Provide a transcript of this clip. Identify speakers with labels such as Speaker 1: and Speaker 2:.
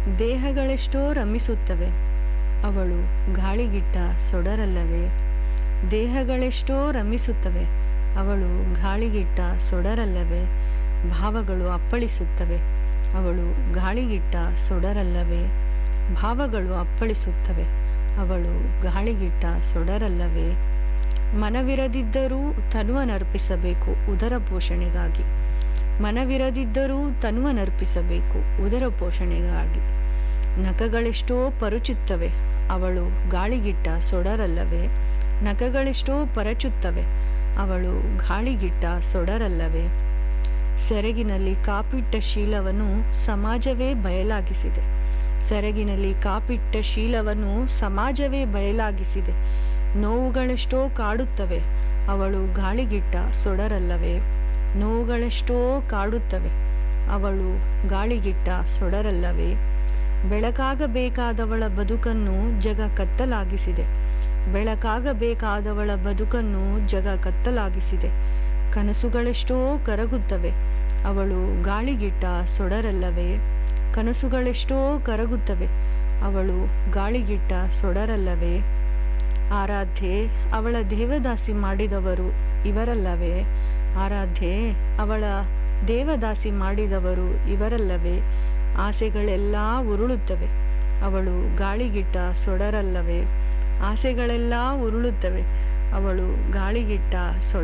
Speaker 1: ದೇಹಗಳೆಷ್ಟೋ ರಮಿಸುತ್ತವೆ ಅವಳು ಗಾಳಿಗಿಟ್ಟ ಸೊಡರಲ್ಲವೇ ದೇಹಗಳೆಷ್ಟೋ ರಮಿಸುತ್ತವೆ ಅವಳು ಗಾಳಿಗಿಟ್ಟ ಸೊಡರಲ್ಲವೇ ಭಾವಗಳು ಅಪ್ಪಳಿಸುತ್ತವೆ ಅವಳು ಗಾಳಿಗಿಟ್ಟ ಸೊಡರಲ್ಲವೇ ಭಾವಗಳು ಅಪ್ಪಳಿಸುತ್ತವೆ ಅವಳು ಗಾಳಿಗಿಟ್ಟ ಸೊಡರಲ್ಲವೇ ಮನವಿರದಿದ್ದರೂ ತನುವನರ್ಪಿಸಬೇಕು ಉದರ ಪೋಷಣೆಗಾಗಿ ಮನವಿರದಿದ್ದರೂ ತನುವನರ್ಪಿಸಬೇಕು ಉದರ ಪೋಷಣೆಗಾಗಿ ನಖಗಳೆಷ್ಟೋ ಪರುಚುತ್ತವೆ ಅವಳು ಗಾಳಿಗಿಟ್ಟ ಸೊಡರಲ್ಲವೇ ನಖಗಳೆಷ್ಟೋ ಪರಚುತ್ತವೆ ಅವಳು ಗಾಳಿಗಿಟ್ಟ ಸೊಡರಲ್ಲವೇ ಸೆರಗಿನಲ್ಲಿ ಕಾಪಿಟ್ಟ ಶೀಲವನ್ನು ಸಮಾಜವೇ ಬಯಲಾಗಿಸಿದೆ ಸೆರಗಿನಲ್ಲಿ ಕಾಪಿಟ್ಟ ಶೀಲವನ್ನು ಸಮಾಜವೇ ಬಯಲಾಗಿಸಿದೆ ನೋವುಗಳೆಷ್ಟೋ ಕಾಡುತ್ತವೆ ಅವಳು ಗಾಳಿಗಿಟ್ಟ ಸೊಡರಲ್ಲವೇ ನೋವುಗಳೆಷ್ಟೋ ಕಾಡುತ್ತವೆ ಅವಳು ಗಾಳಿಗಿಟ್ಟ ಸೊಡರಲ್ಲವೇ ಬೆಳಕಾಗಬೇಕಾದವಳ ಬದುಕನ್ನು ಜಗ ಕತ್ತಲಾಗಿಸಿದೆ ಬೆಳಕಾಗಬೇಕಾದವಳ ಬದುಕನ್ನು ಜಗ ಕತ್ತಲಾಗಿಸಿದೆ ಕನಸುಗಳೆಷ್ಟೋ ಕರಗುತ್ತವೆ ಅವಳು ಗಾಳಿಗಿಟ್ಟ ಸೊಡರಲ್ಲವೇ ಕನಸುಗಳೆಷ್ಟೋ ಕರಗುತ್ತವೆ ಅವಳು ಗಾಳಿಗಿಟ್ಟ ಸೊಡರಲ್ಲವೇ ಆರಾಧ್ಯೆ ಅವಳ ದೇವದಾಸಿ ಮಾಡಿದವರು ಇವರಲ್ಲವೇ ಆರಾಧ್ಯೆ ಅವಳ ದೇವದಾಸಿ ಮಾಡಿದವರು ಇವರಲ್ಲವೇ ಆಸೆಗಳೆಲ್ಲ ಉರುಳುತ್ತವೆ ಅವಳು ಗಾಳಿಗಿಟ್ಟ ಸೊಡರಲ್ಲವೇ ಆಸೆಗಳೆಲ್ಲ ಉರುಳುತ್ತವೆ ಅವಳು ಗಾಳಿಗಿಟ್ಟ ಸೊಡ